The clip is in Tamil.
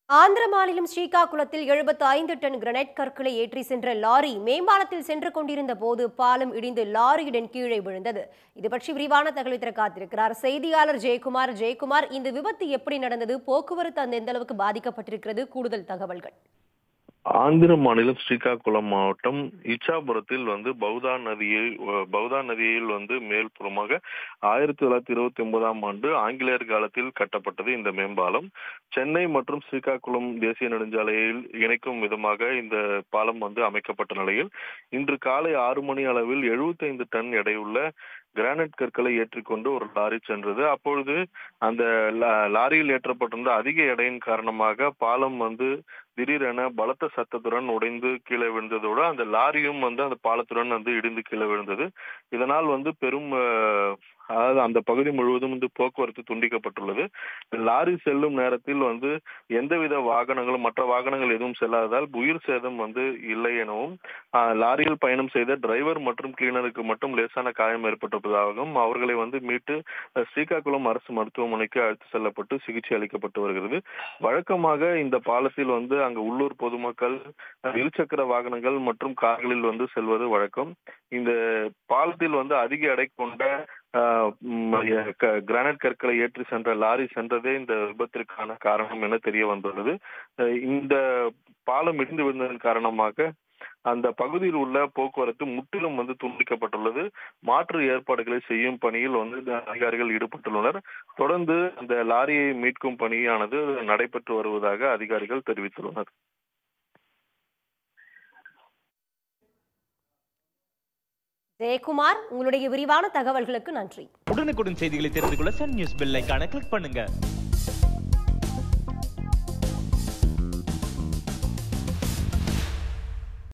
ஆந்திர மாநிலம் ஸ்ரீகாகுளத்தில் எழுபத்து ஐந்து டன் கிரனைட் கற்களை ஏற்றி சென்ற லாரி மேம்பாலத்தில் சென்று கொண்டிருந்த போது பாலம் இடிந்து லாரியுடன் கீழே விழுந்தது இது பற்றி விரிவான தகவலை தர காத்திருக்கிறார் செய்தியாளர் ஜெயக்குமார் ஜெயக்குமார் இந்த விபத்து எப்படி நடந்தது போக்குவரத்து அந்த எந்த அளவுக்கு பாதிக்கப்பட்டிருக்கிறது கூடுதல் தகவல்கள் ஆந்திர மாநிலம் ஸ்ரீகாகுளம் மாவட்டம் இச்சாபுரத்தில் வந்து பௌதா நதியை பௌதா நதியில் வந்து மேல்புறமாக ஆயிரத்தி தொள்ளாயிரத்தி இருபத்தி ஒன்பதாம் ஆண்டு ஆங்கிலேயர் காலத்தில் கட்டப்பட்டது இந்த மேம்பாலம் சென்னை மற்றும் ஸ்ரீகாகுளம் தேசிய நெடுஞ்சாலையில் இணைக்கும் விதமாக இந்த பாலம் வந்து அமைக்கப்பட்ட நிலையில் இன்று காலை ஆறு மணி அளவில் 75 டன் எடையுள்ள கிரானைட் கற்களை ஏற்றிக்கொண்டு ஒரு லாரி சென்றது அப்பொழுது அந்த லா- லாரியில் ஏற்றப்பட்டிருந்த அதிக எடையின் காரணமாக பாலம் வந்து திடீரென பலத்த சத்தத்துடன் உடைந்து கீழே விழுந்ததோடு அந்த லாரியும் வந்து அந்த பாலத்துடன் வந்து இடிந்து கீழே விழுந்தது இதனால் வந்து பெரும் அஹ், அதாவது அந்த பகுதி முழுவதும் வந்து போக்குவரத்து துண்டிக்கப்பட்டுள்ளது லாரி செல்லும் நேரத்தில் வந்து எந்தவித வாகனங்களும் மற்ற வாகனங்கள் எதுவும் செல்லாததால் உயிர் சேதம் வந்து இல்லை எனவும் ஆஹ், லாரியில் பயணம் செய்த டிரைவர் மற்றும் கிளீனருக்கு மட்டும் லேசான காயம் ஏற்பட்டிருப்பதாகவும் அவர்களை வந்து மீட்டு அஹ், ஸ்ரீகாகுளம் அரசு மருத்துவமனைக்கு அழைத்து செல்லப்பட்டு சிகிச்சை அளிக்கப்பட்டு வருகிறது வழக்கமாக இந்த பாலத்தில் வந்து அங்கு உள்ளூர் பொதுமக்கள் அஹ், இருசக்கர வாகனங்கள் மற்றும் கார்களில் வந்து செல்வது வழக்கம் இந்த பாலத்தில் வந்து அதிக எடை கொண்ட ஆஹ், ம், எ- க- கிரானைட் கற்களை ஏற்றி சென்ற லாரி சென்றதே இந்த விபத்திற்கான காரணம் என தெரிய வந்துள்ளது அஹ், இந்த பாலம் இடிந்து விழுந்ததன் காரணமாக அந்த பகுதியில் உள்ள போக்குவரத்து முற்றிலும் வந்து துண்டிக்கப்பட்டுள்ளது மாற்று ஏற்பாடுகளை செய்யும் பணியில் வந்து இந்த அதிகாரிகள் ஈடுபட்டுள்ளனர் தொடர்ந்து அந்த லாரியை மீட்கும் பணியானது நடைபெற்று வருவதாக அதிகாரிகள் தெரிவித்துள்ளனர் ஜெயக்குமார் உங்களுடைய விரிவான தகவல்களுக்கு நன்றி உடனுக்குடன் செய்திகளை தெரிந்து கொள்ள சன் நியூஸ் பெல் ஐகானை கிளிக் பண்ணுங்க